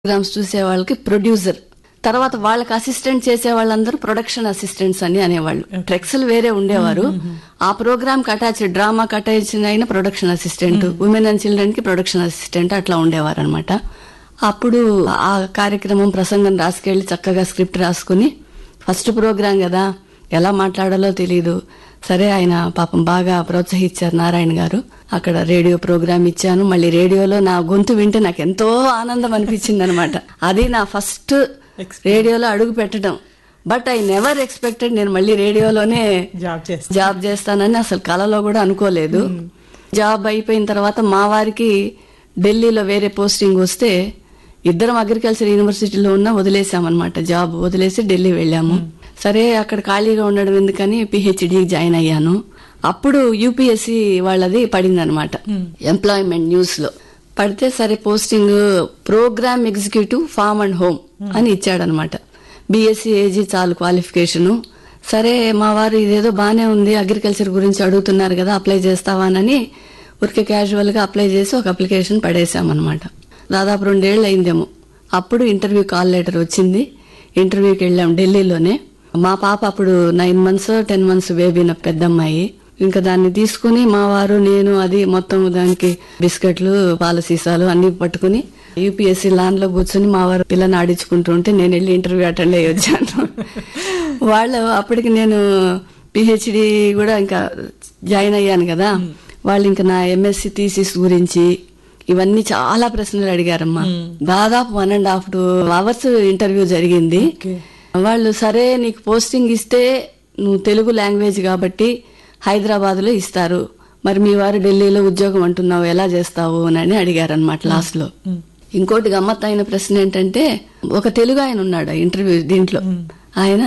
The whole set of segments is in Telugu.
ప్రోగ్రామ్స్ చూసే వాళ్ళకి ప్రొడ్యూసర్ తర్వాత వాళ్ళకి అసిస్టెంట్ చేసే వాళ్ళందరూ ప్రొడక్షన్ అసిస్టెంట్స్ అని అనేవాళ్ళు ట్రెక్స్లు వేరే ఉండేవారు ఆ ప్రోగ్రామ్ కి అటాచ్ డ్రామా అటాచ్ అయిన production assistant women and children కి ప్రొడక్షన్ అసిస్టెంట్ అట్లా ఉండేవారు అనమాట అప్పుడు ఆ కార్యక్రమం ప్రసంగం రాసుకెళ్లి చక్కగా స్క్రిప్ట్ రాసుకుని ఫస్ట్ ప్రోగ్రాం కదా ఎలా మాట్లాడాలో తెలియదు సరే ఆయన పాపం బాగా ప్రోత్సహించారు నారాయణ గారు అక్కడ రేడియో ప్రోగ్రామ్ ఇచ్చాను మళ్ళీ రేడియోలో నా గొంతు వింటే నాకు ఎంతో ఆనందం అనిపించింది అనమాట అది నా ఫస్ట్ రేడియోలో అడుగు పెట్టడం బట్ ఐ నెవర్ ఎక్స్పెక్టెడ్ నేను మళ్ళీ రేడియోలోనే జాబ్ చేస్తా జాబ్ చేస్తానని అసలు కలలో కూడా అనుకోలేదు జాబ్ అయిపోయిన తర్వాత మా వారికి ఢిల్లీలో వేరే పోస్టింగ్ వస్తే ఇద్దరం అగ్రికల్చర్ యూనివర్సిటీలో ఉన్న వదిలేసామన్నమాట జాబ్ వదిలేసి ఢిల్లీ వెళ్ళాము సరే అక్కడ ఖాళీగా ఉండడం ఎందుకని పిహెచ్డి జాయిన్ అయ్యాను అప్పుడు యూపీఎస్సి వాళ్ళది పడింది అనమాట ఎంప్లాయ్మెంట్ న్యూస్ లో పడితే సరే posting program executive farm and home అని ఇచ్చాడనమాట బీఎస్సీ ఏజీ చాలు క్వాలిఫికేషను సరే మా వారు ఇదేదో బానే ఉంది అగ్రికల్చర్ గురించి అడుగుతున్నారు కదా అప్లై చేస్తావానని ఊరికే క్యాజువల్ గా అప్లై చేసి ఒక అప్లికేషన్ పడేసామన్నమాట దాదాపు రెండేళ్ళు అయిందేమో అప్పుడు ఇంటర్వ్యూ కాల్ లెటర్ వచ్చింది ఇంటర్వ్యూకి వెళ్ళాం ఢిల్లీలోనే మా పాప అప్పుడు nine months ten months baby నా పెద్దమ్మాయి ఇంకా దాన్ని తీసుకుని మా వారు నేను అది మొత్తం దానికి బిస్కెట్లు పాల సీసాలు అన్ని పట్టుకుని యూపీఎస్సీ లాన్ లో కూర్చొని మా వారు పిల్లని ఆడించుకుంటుంటే నేను వెళ్ళి ఇంటర్వ్యూ అటెండ్ అయ్యి వచ్చాను వాళ్ళు అప్పటికి నేను పిహెచ్డి కూడా ఇంకా జాయిన్ అయ్యాను కదా వాళ్ళు ఇంకా నా ఎంఎస్సి థీసిస్ గురించి ఇవన్నీ చాలా ప్రశ్నలు అడిగారమ్మా దాదాపు one and half two hours interview జరిగింది Okay. వాళ్ళు సరే నీకు పోస్టింగ్ ఇస్తే నువ్వు తెలుగు లాంగ్వేజ్ కాబట్టి హైదరాబాద్ లో ఇస్తారు మరి మీ వారు ఢిల్లీలో ఉద్యోగం అంటున్నావు ఎలా చేస్తావు అని అడిగారనమాట లాస్ట్ లో ఇంకోటి గమ్మత్ అయిన ప్రశ్న ఏంటంటే ఒక తెలుగు ఆయన ఉన్నాడు ఇంటర్వ్యూ దీంట్లో ఆయన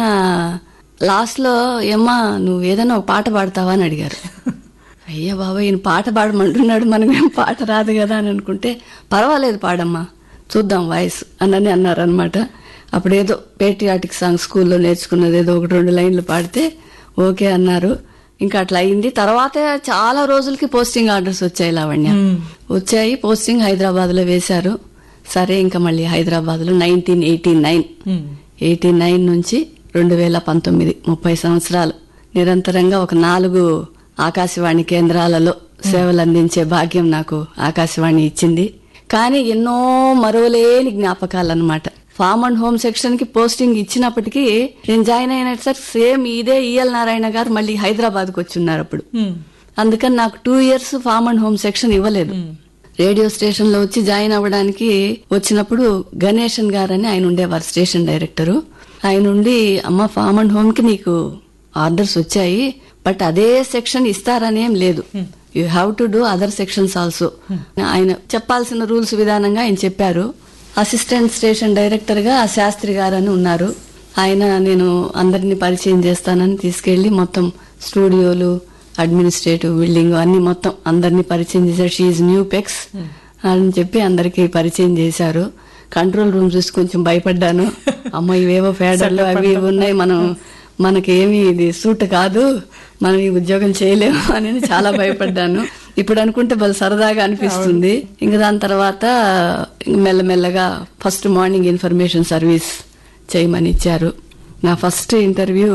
లాస్ట్ లో ఏమ్మా నువ్వు ఏదైనా ఒక పాట పాడతావా అని అడిగారు అయ్యా బాబా ఈయన పాట పాడమంటున్నాడు మనమేం పాట రాదు కదా అని అనుకుంటే పర్వాలేదు పాడమ్మా చూద్దాం వాయిస్ అని అన్నారు అనమాట అప్పుడు ఏదో పేట్రియాటిక్ సాంగ్ స్కూల్లో నేర్చుకున్నది ఏదో ఒకటి రెండు లైన్లు పాడితే ఓకే అన్నారు ఇంకా అట్లా అయింది తర్వాత చాలా రోజులకి పోస్టింగ్ ఆర్డర్స్ వచ్చాయి లావణ్య వచ్చాయి పోస్టింగ్ హైదరాబాద్ లో వేశారు సరే ఇంకా మళ్ళీ హైదరాబాద్ లో nineteen eighty nine eighty nine నుంచి రెండు వేల పంతొమ్మిది ముప్పై సంవత్సరాలు నిరంతరంగా ఒక నాలుగు ఆకాశవాణి కేంద్రాలలో సేవలు అందించే భాగ్యం నాకు ఆకాశవాణి ఇచ్చింది కానీ ఎన్నో మరవలేని జ్ఞాపకాలు అనమాట ఫార్మ్ అండ్ హోమ్ సెక్షన్ కి పోస్టింగ్ ఇచ్చినప్పటికీ నేను జాయిన్ అయిన సార్ సేమ్ ఇదే ఈఎల్ నారాయణ గారు మళ్ళీ హైదరాబాద్ కు వచ్చి ఉన్నారు అప్పుడు అందుకని నాకు two years farm and home section ఇవ్వలేదు రేడియో స్టేషన్ లో వచ్చి జాయిన్ అవ్వడానికి వచ్చినప్పుడు గణేశన్ గారని ఆయన ఉండేవారు స్టేషన్ డైరెక్టరు ఆయన ఉండి అమ్మ ఫార్మ్ అండ్ హోమ్ కి నీకు ఆర్డర్స్ వచ్చాయి బట్ అదే సెక్షన్ ఇస్తారనేం లేదు you have to do other sections also ఆయన చెప్పాల్సిన రూల్స్ విధానంగా ఆయన చెప్పారు అసిస్టెంట్ స్టేషన్ డైరెక్టర్ గా శాస్త్రి గారు అని ఉన్నారు ఆయన నేను అందరినీ పరిచయం చేస్తానని తీసుకెళ్లి మొత్తం స్టూడియోలు అడ్మినిస్ట్రేటివ్ బిల్డింగ్ అన్ని మొత్తం అందరినీ పరిచయం చేశారు షీఈ్ న్యూ పెక్స్ అని చెప్పి అందరికి పరిచయం చేశారు కంట్రోల్ రూమ్ చూసి కొంచెం భయపడ్డాను అమ్మ ఇవేవో ఫేడర్లు అవి ఇవి ఉన్నాయి మనం మనకేమి ఇది సూట్ కాదు మనం ఈ ఉద్యోగం చేయలేము అని చాలా భయపడ్డాను ఇప్పుడు అనుకుంటే భలే సరదాగా అనిపిస్తుంది ఇంకా దాని తర్వాత ఇంక మెల్లమెల్లగా ఫస్ట్ మార్నింగ్ ఇన్ఫర్మేషన్ సర్వీస్ చేయమని ఇచ్చారు నా ఫస్ట్ ఇంటర్వ్యూ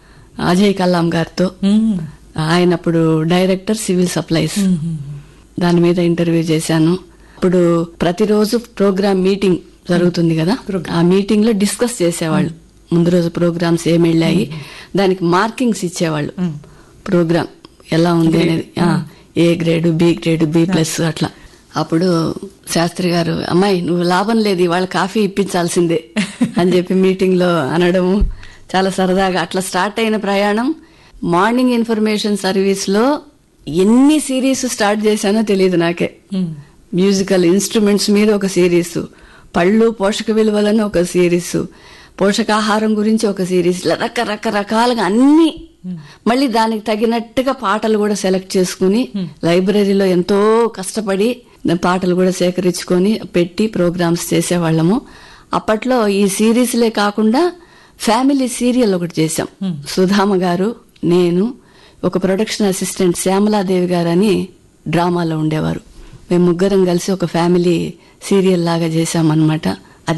అజయ్ కల్లాం గారితో ఆయన అప్పుడు డైరెక్టర్ సివిల్ సప్లైస్ దాని మీద ఇంటర్వ్యూ చేశాను ఇప్పుడు ప్రతిరోజు ప్రోగ్రామ్ మీటింగ్ జరుగుతుంది కదా ఆ మీటింగ్ లో డిస్కస్ చేసేవాళ్ళు ముందు రోజు ప్రోగ్రామ్స్ ఏమి వెళ్ళాయి దానికి మార్కింగ్స్ ఇచ్చేవాళ్ళు ప్రోగ్రామ్ ఎలా ఉంది అనేది ఆ, A grade B grade B plus అట్లా అప్పుడు శాస్త్రి గారు అమ్మాయి నువ్వు లాభం లేదు ఇవాళ కాఫీ ఇప్పించాల్సిందే అని చెప్పి మీటింగ్ లో అనడము చాలా సరదాగా అట్లా స్టార్ట్ అయిన ప్రయాణం మార్నింగ్ ఇన్ఫర్మేషన్ సర్వీస్ లో ఎన్ని సిరీస్ స్టార్ట్ చేశానో తెలియదు నాకే మ్యూజికల్ ఇన్స్ట్రుమెంట్స్ మీద ఒక సిరీస్ పళ్ళు పోషక విలువలను ఒక సిరీస్ పోషకాహారం గురించి ఒక సిరీస్ ఇలా రకరకరకాలుగా అన్ని మళ్ళీ దానికి తగినట్టుగా పాటలు కూడా సెలెక్ట్ చేసుకుని లైబ్రరీలో ఎంతో కష్టపడి పాటలు కూడా సేకరించుకొని పెట్టి ప్రోగ్రామ్స్ చేసేవాళ్ళము అప్పట్లో ఈ సిరీస్లే కాకుండా ఫ్యామిలీ సీరియల్ ఒకటి చేశాం సుధామ గారు నేను ఒక ప్రొడక్షన్ అసిస్టెంట్ శ్యామలాదేవి గారు అని డ్రామాలో ఉండేవారు మేము ముగ్గురం కలిసి ఒక ఫ్యామిలీ సీరియల్ లాగా చేశామన్నమాట